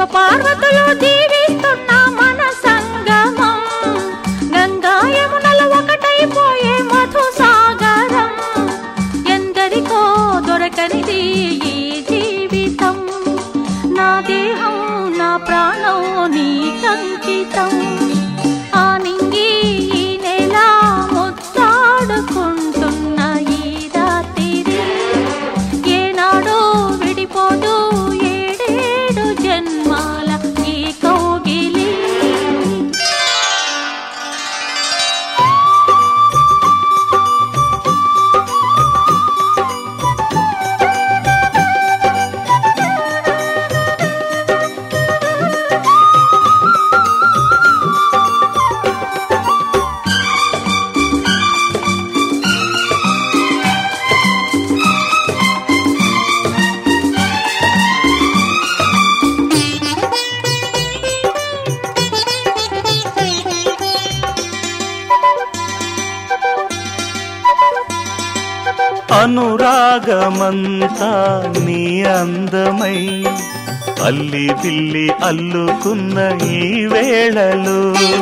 పార్వతులు దీవిస్తున్న మన సంగమం గంగా యమునల ఒకటైపోయే మధు సాగరం ఎందరికో దొరకనిది ఈ జీవితం నా దేహం నా ప్రాణం నీ కంకితం ఆ నింగి ఈ నెల ముద్దాడుకుంటున్న ఈ రాత్రి ఏనాడో విడిపోదు ఏడేడు జన్మాల ఈ కౌగిలి అనురాగమంతా నీ అందమై అల్లి పిల్లి అల్లుకున్న ఈ వేళలో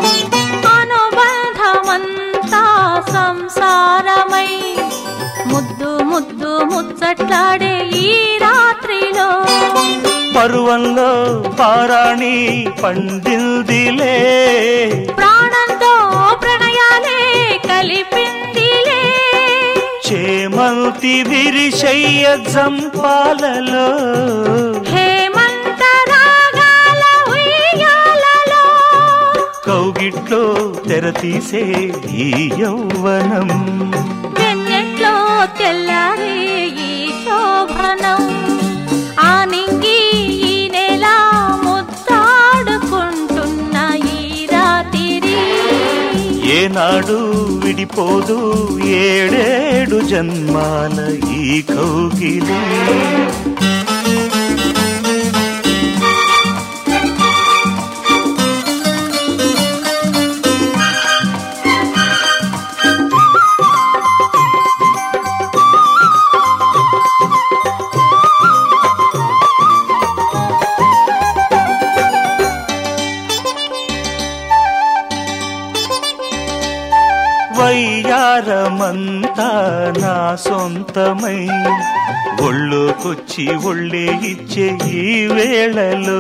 అనుబంధమంతా సంసారమై ముద్దు ముద్దు ముచ్చట్లాడే ఈ రాత్రిలో పరువంలో పారాణి పండిల్దిలే ప్రాణంతో ప్రణయాలే కలిపిందిలే చేమంతి విరిశయ్య జంపాలలో హేమంత రాగాల ఉయ్యాలలో కౌగిట్లో తెరతీసే ఈ యౌవనం వెన్నెట్లో తెల్లారే ఈ శోభనం ఆ నింగి ఈ నెల ముద్దాడుకుంటున్న ఈ రాత్రి ఏనాడు విడిపోదు ఏడేడు జన్మాల ఈ కౌగిలి వయ్యారమంతా నా సొంతమై ఒళ్ళోకొచ్చి ఒళ్ళే ఇచ్చే ఈ వేళలో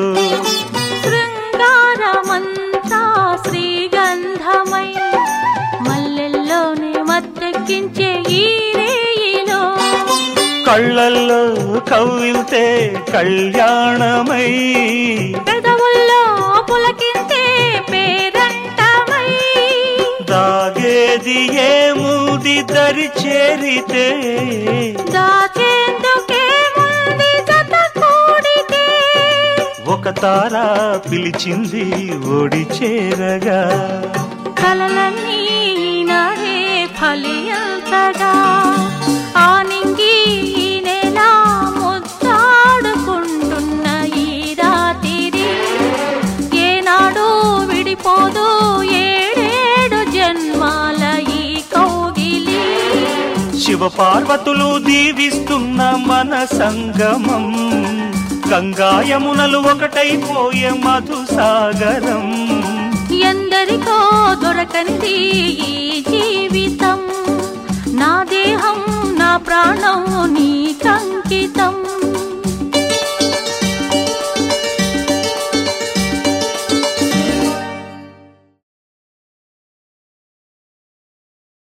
శృంగారమంతా శ్రీగంధమై మల్లెల్లోనే మత్తెక్కించే ఈ రేయిలో కళ్ళల్లో కవ్వితే కళ్యాణమై పెదవుల్లో పులకింతే పేరంటమై దాగేది ఏముది దరి చేరితే దాచేందుకే ముంది జత కూడితే ఒక తార పిలిచింది ఓడి చేరగా కలలన్నీ నాడే ఫలియంతగా ఆ నింగి ఈ నెల ముద్దాడుకుంటున్న ఈ రాత్రి ఏనాడు విడిపోదు ఏడేడు జన్మాల ఈ కౌగిలి శివ పార్వతులు దీవిస్తున్న మన సంగమం గంగాయమునలు ఒకటైపోయే మధుసాగరం ఎందరికో దొరకనిది ఈ జీవితం నా దేహం నా ప్రాణం నీ